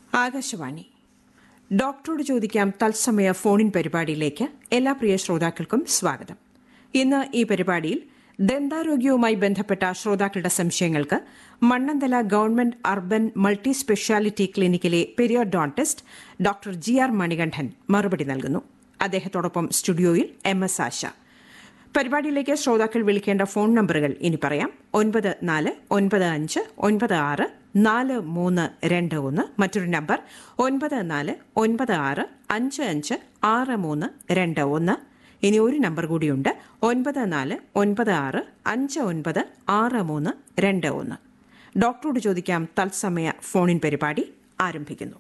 ആകാശവാണി ഡോക്ടറോട് ചോദിക്കാം തത്സമയ ഫോണിൻ പരിപാടിയിലേക്ക് എല്ലാ പ്രിയ ശ്രോതാക്കൾക്കും സ്വാഗതം ഇന്ന് ഈ പരിപാടിയിൽ ദന്താരോഗ്യവുമായി ബന്ധപ്പെട്ട ശ്രോതാക്കളുടെ സംശയങ്ങൾക്ക് Mannanthala government urban multi speciality ക്ലിനിക്കിലെ periodontist doctor G R Manikandan മറുപടി നൽകുന്നു അദ്ദേഹത്തോടൊപ്പം സ്റ്റുഡിയോയിൽ എം എസ് ആശ പരിപാടിയിലേക്ക് ശ്രോതാക്കൾ വിളിക്കേണ്ട ഫോൺ നമ്പറുകൾ ഇനി പറയാം ഒൻപത് നാല് ഒൻപത് അഞ്ച് ഒൻപത് ആറ് നാല് മൂന്ന് രണ്ട് ഒന്ന് മറ്റൊരു നമ്പർ ഒൻപത് നാല് ഒൻപത് ആറ് അഞ്ച് അഞ്ച് ആറ് മൂന്ന് രണ്ട് ഒന്ന് ഇനി ഒരു നമ്പർ കൂടിയുണ്ട് ഒൻപത് നാല് ഒൻപത് ആറ് അഞ്ച് ഒൻപത് ആറ് മൂന്ന് രണ്ട് ഒന്ന് ഡോക്ടറോട് ചോദിക്കാം തത്സമയ ഫോണിൻ പരിപാടി ആരംഭിക്കുന്നു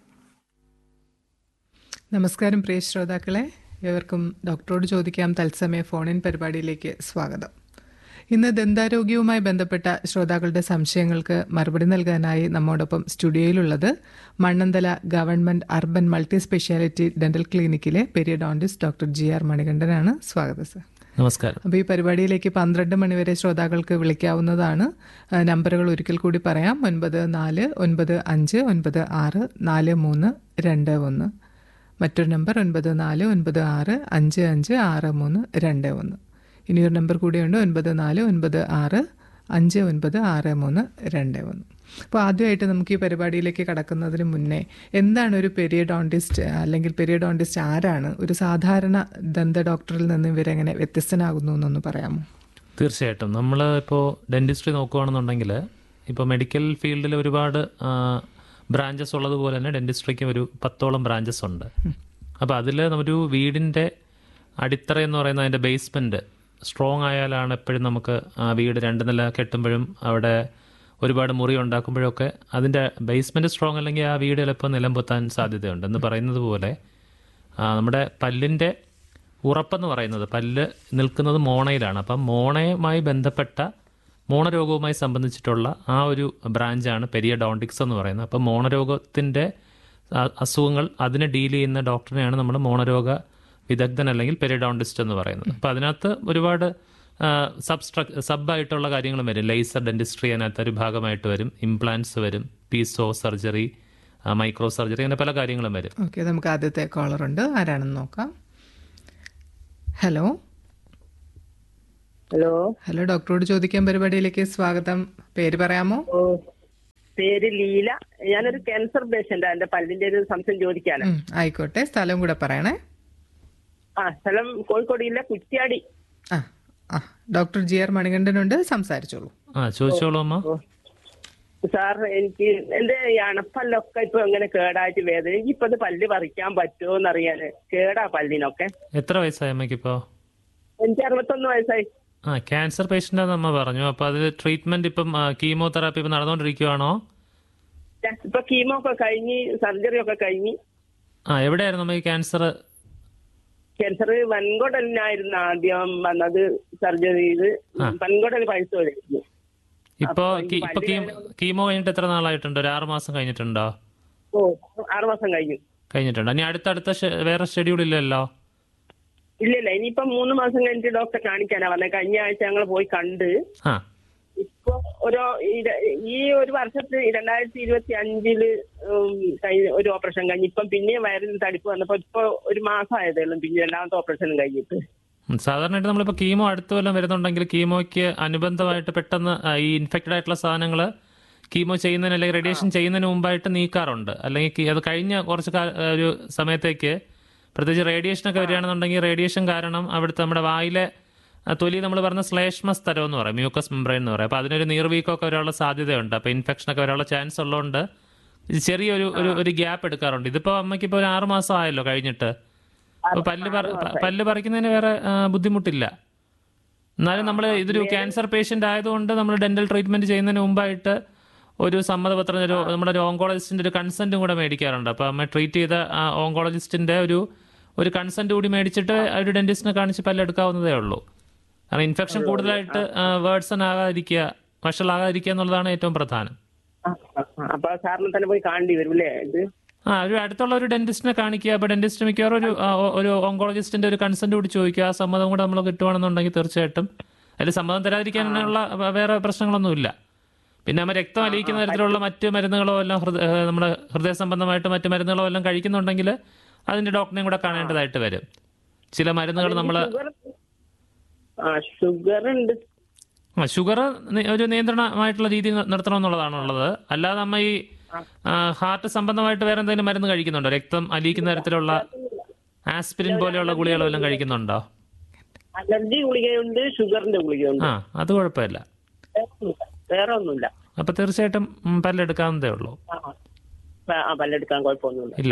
നമസ്കാരം പ്രിയ ശ്രോതാക്കളെ ഏവർക്കും ഡോക്ടറോട് ചോദിക്കാം തത്സമയ ഫോണിൻ പരിപാടിയിലേക്ക് സ്വാഗതം ഇന്ന് ദന്താരോഗ്യവുമായി ബന്ധപ്പെട്ട ശ്രോതാക്കളുടെ സംശയങ്ങൾക്ക് മറുപടി നൽകാനായി നമ്മോടൊപ്പം സ്റ്റുഡിയോയിലുള്ളത് Mannanthala government urban multi speciality dental ക്ലിനിക്കിലെ പെരിയഡോണ്ടിസ്റ്റ് ഡോക്ടർ ജി ആർ മണികണ്ഠനാണ് സ്വാഗതം സർ നമസ്കാരം അപ്പോൾ ഈ പരിപാടിയിലേക്ക് പന്ത്രണ്ട് മണിവരെ ശ്രോതാക്കൾക്ക് വിളിക്കാവുന്നതാണ് ആ, നമ്പറുകൾ ഒരിക്കൽ കൂടി പറയാം ഒൻപത് നാല് ഒൻപത് അഞ്ച് ഒൻപത് ആറ് നാല് മൂന്ന് രണ്ട് ഒന്ന് മറ്റൊരു നമ്പർ ഒൻപത് നാല് ഒൻപത് ആറ് അഞ്ച് അഞ്ച് ആറ് മൂന്ന് രണ്ട് ഒന്ന് ഇനിയൊരു നമ്പർ കൂടിയുണ്ട് ഒൻപത് നാല് ഒൻപത് ആറ് അഞ്ച് ഒൻപത് ആറ് മൂന്ന് രണ്ട് ഒന്ന് അപ്പോൾ ആദ്യമായിട്ട് നമുക്ക് ഈ പരിപാടിയിലേക്ക് കടക്കുന്നതിന് മുന്നേ എന്താണ് ഒരു പെരിയഡോണ്ടിസ്റ്റ് അല്ലെങ്കിൽ പെരിയഡോണ്ടിസ്റ്റ് ആരാണ് ഒരു സാധാരണ ദന്ത ഡോക്ടറിൽ നിന്ന് ഇവരെങ്ങനെ വ്യത്യസ്തനാകുന്നു എന്നൊന്ന് പറയാമോ തീർച്ചയായിട്ടും നമ്മൾ ഇപ്പോൾ ഡെൻറ്റിസ്ട്രി നോക്കുകയാണെന്നുണ്ടെങ്കിൽ ഇപ്പോൾ മെഡിക്കൽ ഫീൽഡിൽ ഒരുപാട് ബ്രാഞ്ചസ് ഉള്ളതുപോലെ തന്നെ ഡെൻറ്റിസ്ട്രിക്ക് ഒരു പത്തോളം ബ്രാഞ്ചസ് ഉണ്ട് അപ്പോൾ അതിൽ ഒരു വീടിൻ്റെ അടിത്തറ എന്ന് പറയുന്നത് അതിൻ്റെ ബേസ്മെൻറ്റ് സ്ട്രോങ് ആയാലാണ് എപ്പോഴും നമുക്ക് ആ വീട് രണ്ട് നില കെട്ടുമ്പോഴും അവിടെ ഒരുപാട് മുറി ഉണ്ടാക്കുമ്പോഴൊക്കെ അതിൻ്റെ ബേസ്മെൻറ്റ് സ്ട്രോങ് അല്ലെങ്കിൽ ആ വീട് ചിലപ്പോൾ നിലം പൊത്താൻ സാധ്യതയുണ്ട് എന്ന് പറയുന്നത് പോലെ ആ, നമ്മുടെ പല്ലിൻ്റെ ഉറപ്പെന്ന് പറയുന്നത് പല്ല് നിൽക്കുന്നത് മോണയിലാണ് അപ്പം മോണയുമായി ബന്ധപ്പെട്ട മോണരോഗവുമായി സംബന്ധിച്ചിട്ടുള്ള ആ ഒരു ബ്രാഞ്ചാണ് പെരിയഡോണ്ടിക്സ് എന്ന് പറയുന്നത് അപ്പം മോണരോഗത്തിൻ്റെ അ- അസുഖങ്ങൾ അതിനെ ഡീൽ ചെയ്യുന്ന ഡോക്ടറിനെയാണ് നമ്മൾ മോണരോഗ വിദഗ്ധൻ അല്ലെങ്കിൽ പെരിഡോണ്ടിസ്റ്റ് എന്ന് പറയുന്നത് അപ്പം അതിനകത്ത് ഒരുപാട് സബ്സ്ട്ര സബായിട്ടുള്ള കാര്യങ്ങളും വരും ലേസർ ഡെന്റിസ്ട്രി അതിനകത്ത് ഒരു ഭാഗമായിട്ട് വരും ഇംപ്ലാന്റ്സ് വരും പീസോ സർജറി മൈക്രോ സർജറി അങ്ങനെ പല കാര്യങ്ങളും വരും ഓക്കെ നമുക്ക് ആദ്യത്തെ കോളർ ഉണ്ട് ആരാണെന്ന് നോക്കാം ഹലോ ഹലോ ഹലോ ഡോക്ടറോട് ചോദിക്കാൻ പരിപാടിയിലേക്ക് സ്വാഗതം പേര് പറയാമോ ഓ പേര് ലീല ഞാനൊരു ക്യാൻസർ പേഷ്യന്റ് എന്റെ പല്ലിന്റെ ഒരു സംശയം ചോദിക്കാന് ഉം, ആയിക്കോട്ടെ സ്ഥലം കൂടെ പറയണേ ആ സ്ഥലം കോഴിക്കോട് ജില്ല കുറ്റ്യാടി ആ ആ ഡോക്ടർ ജി ആർ മണികണ്ഠനുണ്ട് സംസാരിച്ചോളൂ ആ ചോദിച്ചോളൂ അമ്മ സാർ എനിക്ക് എന്റെ ഈ അണപ്പല്ലൊക്കെ ഇപ്പൊ എങ്ങനെ കേടായിട്ട് വേദന എനിക്ക് ഇപ്പൊ ഇത് പല്ല് പറിക്കാൻ പറ്റുമോ എന്നറിയാന് കേടാ പല്ലിനൊക്കെ എത്ര വയസ്സായി അമ്മയ്ക്കിപ്പോൾ എനിക്ക് അറുപത്തൊന്ന് വയസ്സായി ആ ക്യാൻസർ പേഷ്യൻ്റാന്ന് അമ്മ പറഞ്ഞു അപ്പോൾ അതിൽ ട്രീറ്റ്മെൻറ്റ് ഇപ്പം കീമോതെറാപ്പി ഇപ്പം നടന്നുകൊണ്ടിരിക്കുവാണോ ഇപ്പൊ കീമോ ഒക്കെ കഴിഞ്ഞ് സർജറി ഒക്കെ കഴിഞ്ഞ് ആ എവിടെയായിരുന്നു അമ്മ ഈ ക്യാൻസർ ക്യാൻസർ വൻകുടലിനായിരുന്നു ആദ്യം വന്നത് സർജറി ചെയ്ത് വൻകുടൽ പഴുത്തു വരുന്നു ഇപ്പോൾ ഇപ്പോൾ കീമോ കഴിഞ്ഞിട്ട് എത്ര നാളായിട്ടുണ്ട് ഒരു ആറ് മാസം കഴിഞ്ഞിട്ടുണ്ടോ ഓ ആറ് മാസം കഴിഞ്ഞു കഴിഞ്ഞിട്ടുണ്ട് ഇനി അടുത്തടുത്ത ഷെ- വേറെ ഷെഡ്യൂൾ ഇല്ലല്ലോ ഇല്ല ഇല്ല ഇനിയിപ്പോ മൂന്ന് മാസം കഴിഞ്ഞിട്ട് ഡോക്ടറെ കാണിക്കാനാ പറഞ്ഞത് കഴിഞ്ഞ ആഴ്ച ഞങ്ങൾ പോയി കണ്ട് ആ ഇപ്പൊ ഒരു ഇര- ഈ ഒരു വർഷത്തിൽ രണ്ടായിരത്തി ഇരുപത്തി അഞ്ചില് ഉം, കഴിഞ്ഞ ഒരു ഓപ്പറേഷൻ കഴിഞ്ഞ് ഇപ്പം പിന്നെയും വയറിൽ തടിപ്പ് വന്നപ്പോ ഇപ്പൊ ഒരു മാസം ആയതേ ഉള്ളൂ പിന്നെ രണ്ടാമത്തെ ഓപ്പറേഷനും കഴിഞ്ഞിട്ട് ഉം, സാധാരണയായിട്ട് നമ്മളിപ്പോൾ കീമോ അടുത്ത് വല്ലതും വരുന്നുണ്ടെങ്കിൽ കീമോയ്ക്ക് അനുബന്ധമായിട്ട് പെട്ടെന്ന് ആ, ഈ ഇൻഫെക്റ്റഡ് ആയിട്ടുള്ള സാധനങ്ങൾ കീമോ ചെയ്യുന്നതിന് അല്ലെങ്കിൽ റേഡിയേഷൻ ചെയ്യുന്നതിന് മുമ്പായിട്ട് നീക്കാറുണ്ട് അല്ലെങ്കിൽ കീ- അത് കഴിഞ്ഞ കുറച്ച് കാ- ഒരു സമയത്തേക്ക് പ്രത്യേകിച്ച് റേഡിയേഷൻ ഒക്കെ വരികയാണെന്നുണ്ടെങ്കിൽ റേഡിയേഷൻ കാരണം അവിടുത്തെ നമ്മുടെ വായിലെ ആ, തൊലി നമ്മൾ പറഞ്ഞ ശ്ലേഷ്മ സ്ഥലം എന്ന് പറയും മ്യൂക്കസ് മെംബ്രെയിൻ എന്ന് പറയും അപ്പോൾ അതിനൊരു നീർവീക്കമൊക്കെ വരാനുള്ള സാധ്യതയുണ്ട് അപ്പോൾ ഇൻഫെക്ഷൻ ഒക്കെ വരാനുള്ള ചാൻസ് ഉള്ളതുകൊണ്ട് ഇത് ചെറിയൊരു ഒരു ഒരു ഗ്യാപ്പ് എടുക്കാറുണ്ട് ഇതിപ്പോൾ അമ്മയ്ക്ക് ഇപ്പോൾ ഒരു ആറ് മാസം ആയല്ലോ കഴിഞ്ഞിട്ട് അപ്പോൾ പല്ല് പറ- പ- പല്ല് പറിക്കുന്നതിന് വേറെ ആ, ബുദ്ധിമുട്ടില്ല എന്നാലും നമ്മൾ ഇതൊരു ക്യാൻസർ പേഷ്യന്റ് ആയതുകൊണ്ട് നമ്മൾ ഡെന്റൽ ട്രീറ്റ്മെന്റ് ചെയ്യുന്നതിന് മുമ്പായിട്ട് ഒരു സമ്മതപത്രം ഒരു നമ്മുടെ ഒരു ഓങ്കോളജിസ്റ്റിന്റെ ഒരു കൺസെന്റും കൂടെ മേടിക്കാറുണ്ട് അപ്പോൾ അമ്മ ട്രീറ്റ് ചെയ്ത ആ ഓങ്കോളജിസ്റ്റിന്റെ ഒരു ഒരു കൺസെന്റ് കൂടി മേടിച്ചിട്ട് ആ ഒരു ഡെന്റിസ്റ്റിനെ കാണിച്ച് പല്ലെടുക്കാവുന്നതേ ഉള്ളൂ കാരണം ഇൻഫെക്ഷൻ കൂടുതലായിട്ട് വേർഡ്സൺ ആകാതിരിക്കുക വഷളാകാതിരിക്കുക എന്നുള്ളതാണ് ഏറ്റവും പ്രധാനം ആ, ആ, ആ. അപ്പൊ സാറിനെ തന്നെ പോയി കാണേണ്ടി വരും അല്ലേ ഇത് ആ ഒരു അടുത്തുള്ള ഒരു ഡെന്റിസ്റ്റിനെ കാണിക്കുക അപ്പോൾ ഡെന്റിസ്റ്റ് മിക്കവാറും ഒരു ആ, ഒ- ഒരു ഓങ്കോളജിസ്റ്റിന്റെ ഒരു കൺസെന്റ് കൂടി ചോദിക്കുക ആ സമ്മതം കൂടെ നമ്മൾ കിട്ടുവാണെന്നുണ്ടെങ്കിൽ തീർച്ചയായിട്ടും അതിൽ സമ്മതം തരാതിരിക്കാനുള്ള വ- വേറെ പ്രശ്നങ്ങളൊന്നുമില്ല പിന്നെ നമ്മൾ രക്തം അലിയിക്കുന്ന തരത്തിലുള്ള മറ്റ് മരുന്നുകളോ എല്ലാം ഹൃദയ ഏഹ് നമ്മുടെ ഹൃദയ സംബന്ധമായിട്ട് മറ്റ് മരുന്നുകളോ എല്ലാം കഴിക്കുന്നുണ്ടെങ്കിൽ അതിന്റെ ഡോക്ടറെയും കൂടെ കാണേണ്ടതായിട്ട് വരും ചില മരുന്നുകൾ നമ്മൾ ഷുഗർ ആ ഷുഗർ ഉണ്ട് ആ ഷുഗർ ഒരു നിയന്ത്രണമായിട്ടുള്ള രീതി നിർത്തണമെന്നുള്ളതാണ് ഉള്ളത് അല്ലാതെ നമ്മ ഈ ആ, ഹാർട്ട് സംബന്ധമായിട്ട് വേറെ എന്തെങ്കിലും മരുന്ന് കഴിക്കുന്നുണ്ടോ രക്തം അലിയിക്കുന്ന തരത്തിലുള്ള ആസ്പിരിൻ പോലെയുള്ള ഗുളികളോ എല്ലാം കഴിക്കുന്നുണ്ടോ അലർജി ഗുളികയുണ്ട് ഷുഗറിന്റെ ഗുളികയുണ്ട് ആ അത് കുഴപ്പമില്ല വേറെ ഒന്നുമില്ല. വേറെ ഒന്നുമില്ല അപ്പൊ തീർച്ചയായിട്ടും ഉം, പല്ലെടുക്കാവുന്നതേ ഉള്ളൂ ആ ആ. ആ പല്ലെടുക്കാൻ കുഴപ്പമൊന്നുമില്ല ഇല്ല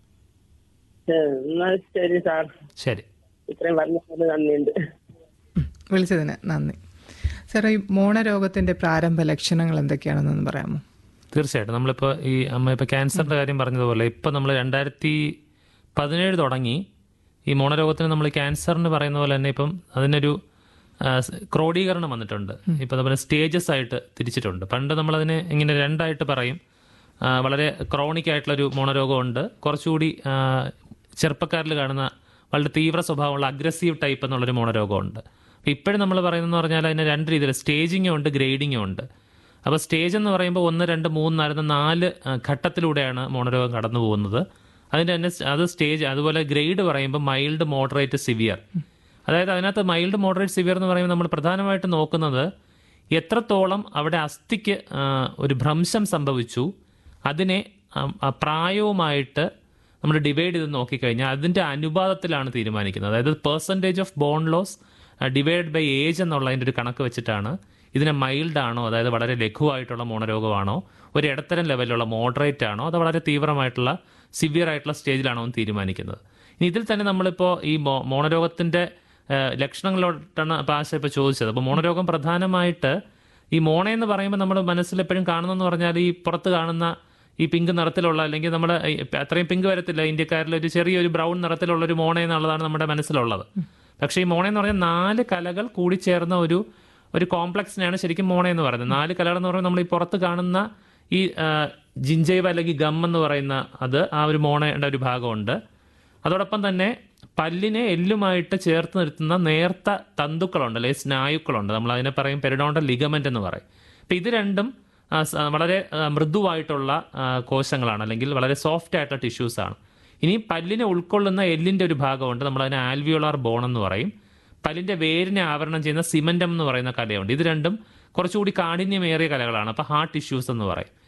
ശരി, എന്നാ ശരി സാർ ശരി ഇത്രയും പറഞ്ഞത് നന്ദിയുണ്ട് ഉം. വിളിച്ചതിന് നന്ദി സാർ ഈ മോണരോഗത്തിന്റെ പ്രാരംഭ ലക്ഷണങ്ങൾ എന്തൊക്കെയാണെന്നൊന്ന് പറയാമോ തീർച്ചയായിട്ടും നമ്മളിപ്പോൾ ഈ അമ്മ ഇപ്പോൾ ക്യാൻസറിൻ്റെ കാര്യം പറഞ്ഞതുപോലെ ഇപ്പോൾ നമ്മൾ രണ്ടായിരത്തി പതിനേഴ് തുടങ്ങി ഈ മോണരോഗത്തിന് നമ്മൾ ക്യാൻസറിന് പറയുന്ന പോലെ തന്നെ ഇപ്പം അതിനൊരു ആ, സ് ക്രോഡീകരണം വന്നിട്ടുണ്ട് ഇപ്പം നമ്മൾ സ്റ്റേജസ് ആയിട്ട് തിരിച്ചിട്ടുണ്ട് പണ്ട് നമ്മളതിനെ ഇങ്ങനെ രണ്ടായിട്ട് പറയും ആ, വളരെ ക്രോണിക് ആയിട്ടുള്ളൊരു മോണരോഗമുണ്ട് കുറച്ചുകൂടി ആ, ചെറുപ്പക്കാരിൽ കാണുന്ന വളരെ തീവ്ര സ്വഭാവമുള്ള അഗ്രസീവ് ടൈപ്പ് എന്നുള്ളൊരു മോണരോഗമുണ്ട് അപ്പോൾ ഇപ്പോഴും നമ്മൾ പറയുന്നതെന്ന് പറഞ്ഞാൽ അതിന് രണ്ട് രീതിയിൽ സ്റ്റേജിങ്ങും ഉണ്ട് ഗ്രേഡിങ്ങും ഉണ്ട് അപ്പോൾ സ്റ്റേജ് എന്ന് പറയുമ്പോൾ ഒന്ന് രണ്ട് മൂന്ന് നാല് നാല് ആ, ഘട്ടത്തിലൂടെയാണ് മോണരോഗം കടന്നു പോകുന്നത് അതിൻ്റെ തന്നെ സ് അത് സ്റ്റേജ് അതുപോലെ ഗ്രേഡ് പറയുമ്പോൾ മൈൽഡ് മോഡറേറ്റ് സിവിയർ അതായത് അതിനകത്ത് മൈൽഡ് മോഡറേറ്റ് സിവിയർ എന്ന് പറയുമ്പോൾ നമ്മൾ പ്രധാനമായിട്ട് നോക്കുന്നത് എത്രത്തോളം അവിടെ അസ്ഥിക്ക് ആ, ഒരു ഭ്രംശം സംഭവിച്ചു അതിനെ ആ, ആ പ്രായവുമായിട്ട് നമ്മൾ ഡിവൈഡ് ചെയ്ത് നോക്കിക്കഴിഞ്ഞാൽ അതിൻ്റെ അനുപാതത്തിലാണ് തീരുമാനിക്കുന്നത് അതായത് percentage of bone loss divide by age എന്നുള്ളതിൻ്റെ ഒരു കണക്ക് വെച്ചിട്ടാണ് ഇതിനെ മൈൽഡ് ആണോ അതായത് വളരെ ലഘുവായിട്ടുള്ള മോണരോഗമാണോ ഒരു ഇടത്തരം ലെവലിലുള്ള മോഡറേറ്റ് ആണോ അതോ വളരെ തീവ്രമായിട്ടുള്ള സിവിയർ ആയിട്ടുള്ള സ്റ്റേജിലാണോ എന്ന് തീരുമാനിക്കുന്നത് ഇനി ഇതിൽ തന്നെ നമ്മളിപ്പോൾ ഈ മോ മോണരോഗത്തിൻ്റെ ഏഹ്, ലക്ഷണങ്ങളോട്ടാണ് ഇപ്പോൾ ആശ ഇപ്പോൾ ചോദിച്ചത് അപ്പോൾ മോണരോഗം പ്രധാനമായിട്ട് ഈ മോണ എന്ന് പറയുമ്പോൾ നമ്മൾ മനസ്സിൽ എപ്പോഴും കാണുന്നതെന്ന് പറഞ്ഞാൽ ഈ പുറത്ത് കാണുന്ന ഈ പിങ്ക് നിറത്തിലുള്ള അല്ലെങ്കിൽ നമ്മൾ അത്രയും പിങ്ക് വരത്തില്ല ഇന്ത്യക്കാരിൽ ഒരു ചെറിയൊരു ബ്രൗൺ നിറത്തിലുള്ള ഒരു മോണ എന്നുള്ളതാണ് നമ്മുടെ മനസ്സിലുള്ളത് പക്ഷേ ഈ മോണ എന്ന് പറഞ്ഞാൽ നാല് കലകൾ കൂടിച്ചേർന്ന ഒരു ഒരു കോംപ്ലക്സിനെയാണ് ശരിക്കും മോണ എന്ന് പറയുന്നത് നാല് കലകൾ എന്ന് പറയുമ്പോൾ നമ്മൾ ഈ പുറത്ത് കാണുന്ന ഈ ജിഞ്ചൈവ അല്ലെങ്കിൽ ഗം എന്ന് പറയുന്ന അത് ആ ഒരു മോണയുടെ ഒരു ഭാഗമുണ്ട് അതോടൊപ്പം തന്നെ പല്ലിനെ എല്ലുമായിട്ട് ചേർത്ത് നിർത്തുന്ന നേർത്ത തന്തുക്കളുണ്ട് അല്ലെങ്കിൽ സ്നായുക്കളുണ്ട് നമ്മൾ അതിനെ പറയും പെരിഡോണ്ടൽ ലിഗമെന്റ് എന്ന് പറയും അപ്പം ഇത് രണ്ടും ആ, സ- വളരെ ആ, മൃദുവായിട്ടുള്ള ആ, കോശങ്ങളാണ് അല്ലെങ്കിൽ വളരെ സോഫ്റ്റ് ആയിട്ടുള്ള ടിഷ്യൂസ് ആണ് ഇനി പല്ലിനെ ഉൾക്കൊള്ളുന്ന എല്ലിന്റെ ഒരു ഭാഗമുണ്ട് നമ്മൾ അതിനെ ആൽവിയോളാർ ബോൺ എന്ന് പറയും പല്ലിന്റെ വേരിനെ ആവരണം ചെയ്യുന്ന സിമന്റം എന്ന് പറയുന്ന കലയുണ്ട് ഇത് രണ്ടും കുറച്ചുകൂടി കാഠിന്യമേറിയ കലകളാണ് അപ്പോൾ ഹാർട്ട് ടിഷ്യൂസ് എന്ന് പറയും